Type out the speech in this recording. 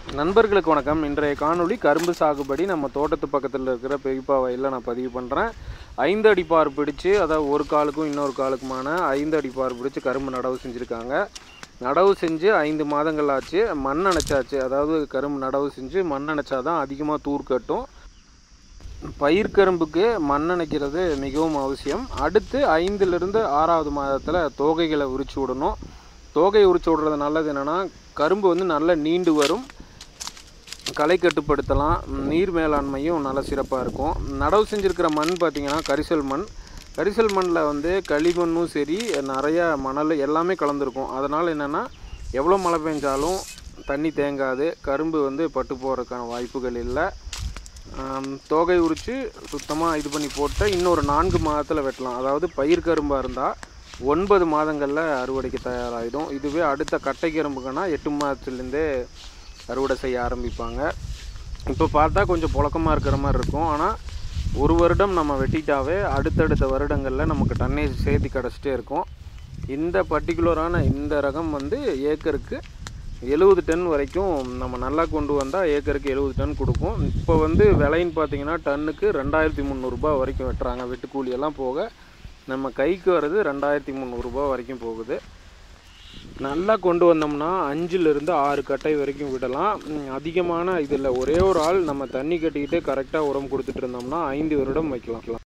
நண்பர்களுக்கு வணக்கம் இன்றைய காணொளி கரும்பு சாகுபடி நம்ம தோட்டத்து பக்கத்தில் இருக்கிற பெரியப்பா வயலில் நான் பதிவு பண்ணுறேன் ஐந்து அடி பார் பிடிச்சு அதாவது ஒரு காலுக்கும் இன்னொரு காலுக்குமான ஐந்து அடி பார் பிடிச்சு கரும்பு நடவு செஞ்சுருக்காங்க நடவு செஞ்சு ஐந்து மாதங்கள் ஆச்சு மண் அணைச்சாச்சு அதாவது கரும்பு நடவு செஞ்சு மண் அணைச்சா தான் அதிகமாக தூர் கட்டும் பயிர் கரும்புக்கு மண் அணைக்கிறது மிகவும் அவசியம் அடுத்து ஐந்திலிருந்து ஆறாவது மாதத்தில் தோகைகளை உரிச்சு விடணும் தோகை உரிச்சு விடுறது நல்லது என்னென்னா கரும்பு வந்து நல்லா நீண்டு வரும் களை கட்டுப்படுத்தலாம் நீர் மேலாண்மையும் நல்ல சிறப்பாக இருக்கும் நடவு செஞ்சுருக்கிற மண் பார்த்திங்கன்னா கரிசல் மண் கரிசல் மண்ணில் வந்து களிமண்ணும் சரி நிறையா மணல் எல்லாமே கலந்துருக்கும் அதனால் என்னென்னா எவ்வளோ மழை பெஞ்சாலும் தண்ணி தேங்காது கரும்பு வந்து பட்டு போகிறதுக்கான வாய்ப்புகள் இல்லை ஆம், தோகை உரித்து சுத்தமாக இது பண்ணி போட்டு இன்னொரு நான்கு மாதத்தில் வெட்டலாம் அதாவது பயிர் கரும்பாக இருந்தால் ஒன்பது மாதங்களில் அறுவடைக்கு தயாராகிடும் இதுவே அடுத்த கட்டை கரும்புக்குன்னா எட்டு மாதத்துலேருந்தே அறுவடை செய்ய ஆரம்பிப்பாங்க இப்போ பார்த்தா கொஞ்சம் புழக்கமாக இருக்கிற மாதிரி இருக்கும் ஆனால் ஒரு வருடம் நம்ம வெட்டிட்டாவே அடுத்தடுத்த வருடங்களில் நமக்கு டன்னேஜ் சேர்த்து கிடச்சிட்டே இருக்கும் இந்த பர்டிகுலரான இந்த ரகம் வந்து ஏக்கருக்கு எழுபது டன் வரைக்கும் நம்ம நல்லா கொண்டு வந்தால் ஏக்கருக்கு எழுபது டன் கொடுக்கும் இப்போ வந்து விலைன்னு பார்த்தீங்கன்னா டன்னுக்கு ரெண்டாயிரத்தி முந்நூறுரூபா வரைக்கும் வெட்டுறாங்க வெட்டுக்கூலி எல்லாம் போக நம்ம கைக்கு வர்றது ரெண்டாயிரத்தி முந்நூறுரூபா வரைக்கும் போகுது நல்லா கொண்டு வந்தோம்னா அஞ்சுலேருந்து ஆறு கட்டை வரைக்கும் விடலாம் ம், அதிகமான இதில் ஒரே ஒரு ஆள் நம்ம தண்ணி கட்டிக்கிட்டு கரெக்டாக உரம் கொடுத்துட்டு இருந்தோம்னா ஐந்து வருடம் வைக்கலாம்